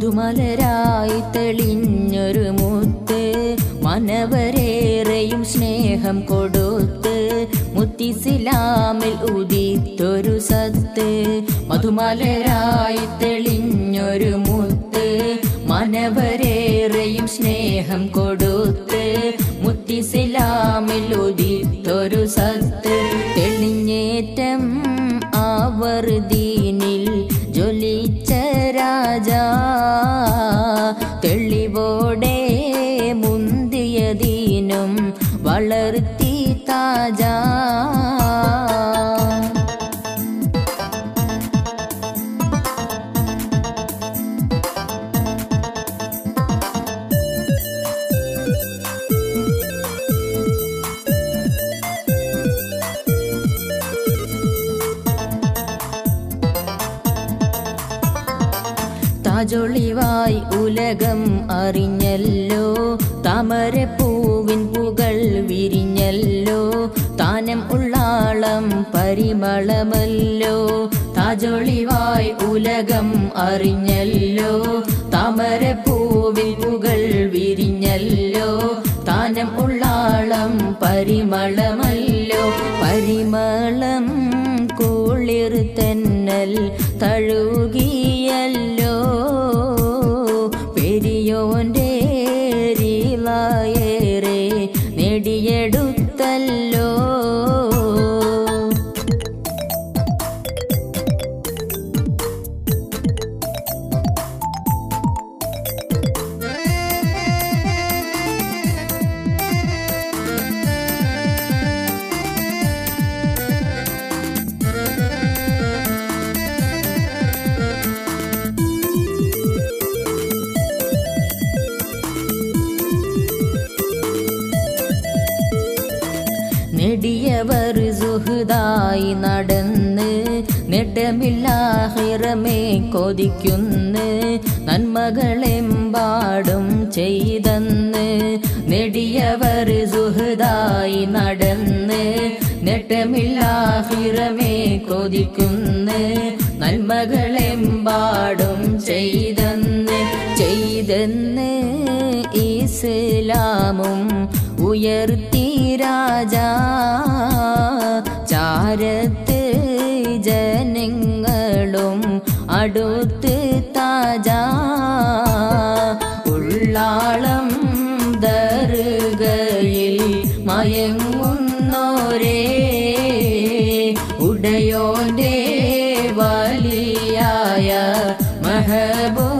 മധുമലരായി തെളിഞ്ഞൊരു മുത്ത് മനവരേറെയും സ്നേഹം കൊടുത്ത് മുത്തിസിലാമിൽ ഉദിത്തൊരു സത്ത് മധുമലരായി തെളിഞ്ഞൊരു മുത്ത് മനവരേറെയും സ്നേഹം കൊടുത്ത് മുത്തിസിലാമിൽ ഉദിത്തൊരു സത്ത് തെളിഞ്ഞേറ്റം അവർ ദീനിൽ ജ്വലിച്ച രാജ തെളിവോടെ മുന്തിയ ദീനും വളർത്തി താജ താജൊളിവായി ഉലകം അറിഞ്ഞല്ലോ താമരപ്പൂവിൻ പുകൾ വിരിഞ്ഞല്ലോ താനം ഉള്ളാളം പരിമളമല്ലോ താജൊളിവായി ഉലകം അറിഞ്ഞല്ലോ താമരപ്പൂവിൻ പുകൾ വിരിഞ്ഞല്ലോ താനം ഉള്ളാളം പരിമളമല്ലോ പരിമളം കുളിർ തെന്നൽ തഴുകിയല്ലോ പെരിയോന്റെ രീളയേറെ നേടിയെടുത്തല്ലോ നെടിയവർ സുഹൃതായി നടന്ന് നെട്ടമില്ലാഹിറമേ കൊതിക്കുന്ന് നന്മകളെമ്പാടും ചെയ്തെന്ന് നെടിയവർ സുഹൃതായി നടന്ന് നെട്ടമില്ലാഹിറമേ കൊതിക്കുന്ന് നന്മകളെമ്പാടും ചെയ്തെന്ന് ചെയ്തെന്ന് ഇസ്ലാമും ഉയർത്തി രാജ ചാരത്ത് ജനങ്ങളും അടുത്ത് താജ ഉള്ളാളം ദർഗയിൽ മയങ്ങുന്നോരേ ഉടയോന്റെ വലിയായ മഹബൂ